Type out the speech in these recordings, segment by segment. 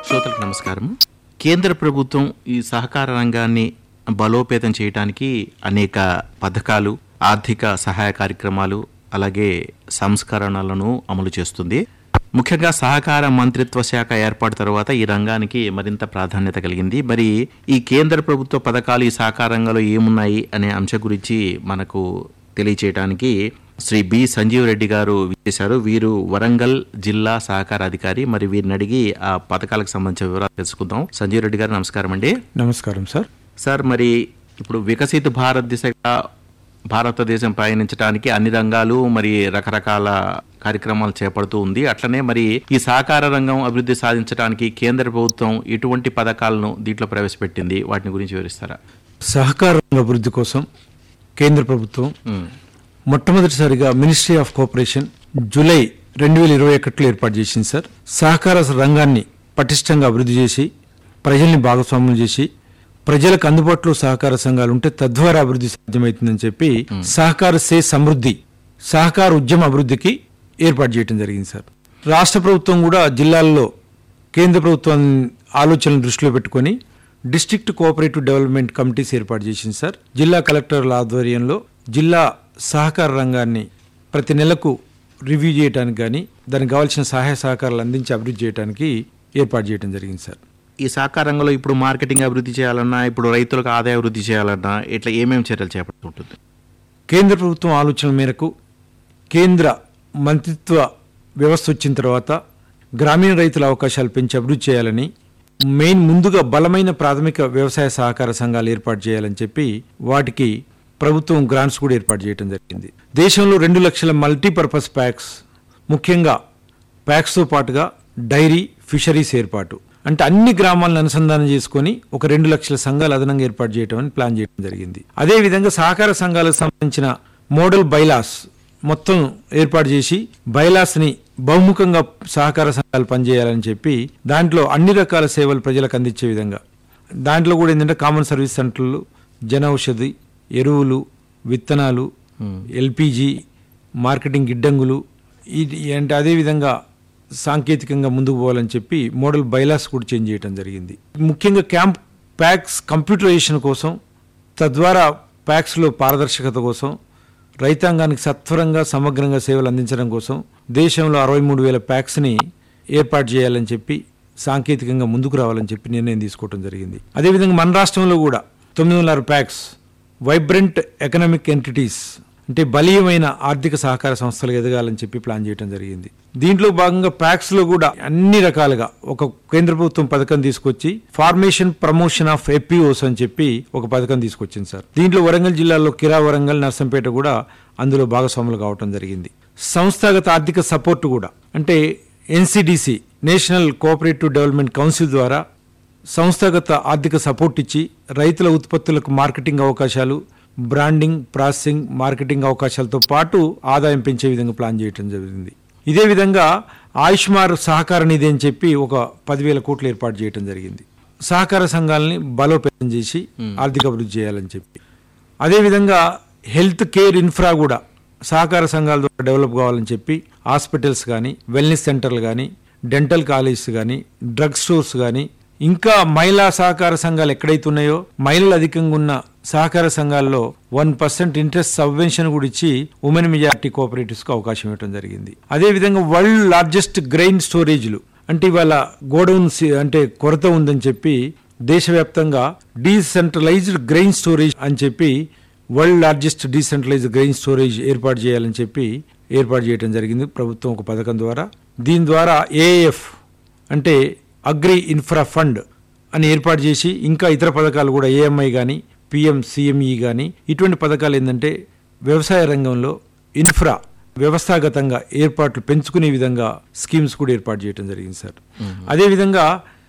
శ్రోతలకు నమస్కారం కేంద్ర ప్రభుత్వం ఈ సహకార రంగాన్ని బలోపేతం చేయడానికి అనేక పథకాలు ఆర్థిక సహాయ కార్యక్రమాలు అలాగే సంస్కరణలను అమలు చేస్తుంది ముఖ్యంగా సహకార మంత్రిత్వ శాఖ ఏర్పాటు తర్వాత ఈ రంగానికి మరింత ప్రాధాన్యత కలిగింది మరి ఈ కేంద్ర ప్రభుత్వ పథకాలు ఈ సహకార రంగంలో ఏమున్నాయి అనే అంశం గురించి మనకు తెలియచేయడానికి శ్రీ బి సంజీవ్ రెడ్డి గారు చేశారు వీరు వరంగల్ జిల్లా సహకార అధికారి మరి వీరిని అడిగి ఆ పథకాలకు సంబంధించిన వివరాలు తెలుసుకుందాం సంజీవ్ రెడ్డి గారు నమస్కారం అండి నమస్కారం సార్ సార్ మరి ఇప్పుడు వికసిత భారత్ దిశగా భారతదేశం పయనించడానికి అన్ని రంగాలు మరి రకరకాల కార్యక్రమాలు చేపడుతూ ఉంది అట్లనే మరి ఈ సహకార రంగం అభివృద్ధి సాధించడానికి కేంద్ర ప్రభుత్వం ఎటువంటి పథకాలను దీంట్లో ప్రవేశపెట్టింది వాటిని గురించి వివరిస్తారా సహకార రంగ అభివృద్ధి కోసం కేంద్ర ప్రభుత్వం ఉమ్, మొట్టమొదటిసారిగా మినిస్ట్రీ ఆఫ్ కోఆపరేషన్ జూలై రెండు వేల ఇరవై ఒకటిలో ఏర్పాటు చేసింది సార్ సహకార రంగాన్ని పటిష్టంగా అభివృద్ధి చేసి ప్రజల్ని భాగస్వామ్యం చేసి ప్రజలకు అందుబాటులో సహకార సంఘాలు ఉంటే తద్వారా అభివృద్ధి సాధ్యమవుతుందని చెప్పి సహకార సే సమృద్ధి సహకార ఉద్యమ అభివృద్ధికి ఏర్పాటు చేయడం జరిగింది సార్ రాష్ట్ర ప్రభుత్వం కూడా జిల్లాల్లో కేంద్ర ప్రభుత్వం ఆలోచనలు దృష్టిలో పెట్టుకొని డిస్ట్రిక్ట్ కోఆపరేటివ్ డెవలప్మెంట్ కమిటీస్ ఏర్పాటు చేసింది సార్ జిల్లా కలెక్టర్ల ఆధ్వర్యంలో జిల్లా సహకార రంగాన్ని ప్రతి నెలకు రివ్యూ చేయడానికి కానీ దానికి కావాల్సిన సహాయ సహకారాలు అందించి అభివృద్ధి చేయడానికి ఏర్పాటు చేయడం జరిగింది సార్ ఈ సహకార రంగంలో ఇప్పుడు మార్కెటింగ్ అభివృద్ధి చేయాలన్నా ఇప్పుడు రైతులకు ఆదాయ అభివృద్ధి చేయాలన్నా ఇట్లా ఏమేమి చర్యలు చేపడుతుంటుంది కేంద్ర ప్రభుత్వం ఆలోచన మేరకు కేంద్ర మంత్రిత్వ వ్యవస్థ వచ్చిన తర్వాత గ్రామీణ రైతుల అవకాశాలు పెంచి అభివృద్ధి చేయాలని మెయిన్ ముందుగా బలమైన ప్రాథమిక వ్యవసాయ సహకార సంఘాలు ఏర్పాటు చేయాలని చెప్పి వాటికి ప్రభుత్వం గ్రాంట్స్ కూడా ఏర్పాటు చేయడం జరిగింది దేశంలో రెండు లక్షల మల్టీపర్పస్ ప్యాక్స్ ముఖ్యంగా ప్యాక్స్తో పాటుగా డైరీ ఫిషరీస్ ఏర్పాటు అంటే అన్ని గ్రామాలను అనుసంధానం చేసుకొని ఒక రెండు లక్షల సంఘాలు అదనంగా ఏర్పాటు చేయడం అని ప్లాన్ చేయడం జరిగింది అదే విధంగా సహకార సంఘాలకు సంబంధించిన మోడల్ బైలాస్ మొత్తం ఏర్పాటు చేసి బైలాస్ ని బహుముఖంగా సహకార సంఘాలు పనిచేయాలని చెప్పి దాంట్లో అన్ని రకాల సేవలు ప్రజలకు అందించే విధంగా దాంట్లో కూడా ఏంటంటే కామన్ సర్వీస్ సెంటర్లు జన ఔషధి ఎరువులు విత్తనాలు ఎల్పిజి మార్కెటింగ్ గిడ్డంగులు ఇది అంటే అదేవిధంగా సాంకేతికంగా ముందుకు పోవాలని చెప్పి మోడల్ బైలాస్ కూడా చేంజ్ చేయడం జరిగింది ముఖ్యంగా క్యాంప్ ప్యాక్స్ కంప్యూటరైజేషన్ కోసం తద్వారా ప్యాక్స్లో పారదర్శకత కోసం రైతాంగానికి సత్వరంగా సమగ్రంగా సేవలు అందించడం కోసం దేశంలో అరవై మూడు వేల ప్యాక్స్ని ఏర్పాటు చేయాలని చెప్పి సాంకేతికంగా ముందుకు రావాలని చెప్పి నిర్ణయం తీసుకోవడం జరిగింది అదేవిధంగా మన రాష్ట్రంలో కూడా తొమ్మిది వందల ప్యాక్స్ వైబ్రెంట్ ఎకనామిక్ ఎంటిటీస్ అంటే బలీయమైన ఆర్థిక సహకార సంస్థలు ఎదగాలని చెప్పి ప్లాన్ చేయడం జరిగింది దీంట్లో భాగంగా ప్యాక్స్ లో కూడా అన్ని రకాలుగా ఒక కేంద్ర ప్రభుత్వం పథకం తీసుకొచ్చి ఫార్మేషన్ ప్రమోషన్ ఆఫ్ ఎపిఓస్ అని చెప్పి ఒక పథకం తీసుకొచ్చింది సార్ దీంట్లో వరంగల్ జిల్లాలో కిరా వరంగల్ నర్సంపేట కూడా అందులో భాగస్వాములు కావటం జరిగింది సంస్థాగత ఆర్థిక సపోర్ట్ కూడా అంటే NCDC national cooperative development council ద్వారా సంస్థాగత ఆర్థిక సపోర్ట్ ఇచ్చి రైతుల ఉత్పత్తులకు మార్కెటింగ్ అవకాశాలు బ్రాండింగ్ ప్రాసెసింగ్ మార్కెటింగ్ అవకాశాలతో పాటు ఆదాయం పెంచే విధంగా ప్లాన్ చేయడం జరిగింది ఇదే విధంగా ఆయుష్మార్ సహకార నిధి అని చెప్పి ఒక పదివేల కోట్లు ఏర్పాటు చేయడం జరిగింది సహకార సంఘాలని బలోపేతం చేసి ఆర్థిక అభివృద్ధి చేయాలని చెప్పి అదేవిధంగా హెల్త్ కేర్ ఇన్ఫ్రా కూడా సహకార సంఘాల ద్వారా డెవలప్ కావాలని చెప్పి హాస్పిటల్స్ కానీ వెల్నెస్ సెంటర్లు కానీ డెంటల్ కాలేజెస్ కానీ డ్రగ్ స్టోర్స్ కానీ ఇంకా మహిళా సహకార సంఘాలు ఎక్కడైతే ఉన్నాయో మహిళలు అధికంగా ఉన్న సహకార సంఘాల్లో వన్ పర్సెంట్ ఇంట్రెస్ట్ సబ్వెన్షన్ కూడా ఇచ్చి ఉమెన్ మెజారిటీ కోఆపరేటివ్స్ కు అవకాశం ఇవ్వడం జరిగింది అదే విధంగా వరల్డ్ లార్జెస్ట్ గ్రెయిన్ స్టోరేజ్లు అంటే ఇవాళ గోడౌన్ అంటే కొరత ఉందని చెప్పి దేశవ్యాప్తంగా డీసెంట్రలైజ్డ్ గ్రెయిన్ స్టోరేజ్ అని చెప్పి world largest decentralised grain storage ఏర్పాటు చేయాలని చెప్పి ఏర్పాటు చేయడం జరిగింది ప్రభుత్వం ఒక పథకం ద్వారా దీని ద్వారా ఏఎఫ్ అంటే అగ్రి ఇన్ఫ్రా ఫండ్ అని ఏర్పాటు చేసి ఇంకా ఇతర పథకాలు కూడా ఏఎంఐ కానీ పిఎం సిఎంఈ కానీ ఇటువంటి పథకాలు ఏంటంటే వ్యవసాయ రంగంలో ఇన్ఫ్రా వ్యవస్థాగతంగా ఏర్పాట్లు పెంచుకునే విధంగా స్కీమ్స్ కూడా ఏర్పాటు చేయడం జరిగింది సార్ అదేవిధంగా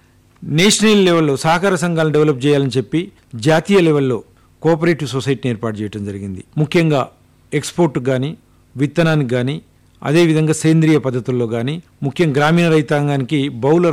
నేషనల్ లెవెల్లో సహకార సంఘాలను డెవలప్ చేయాలని చెప్పి జాతీయ లెవెల్లో కోఆపరేటివ్ సొసైటీని ఏర్పాటు చేయడం జరిగింది ముఖ్యంగా ఎక్స్పోర్ట్ కానీ విత్తనానికి కానీ అదేవిధంగా సేంద్రియ పద్ధతుల్లో కానీ ముఖ్యం గ్రామీణ రైతాంగానికి బహుళ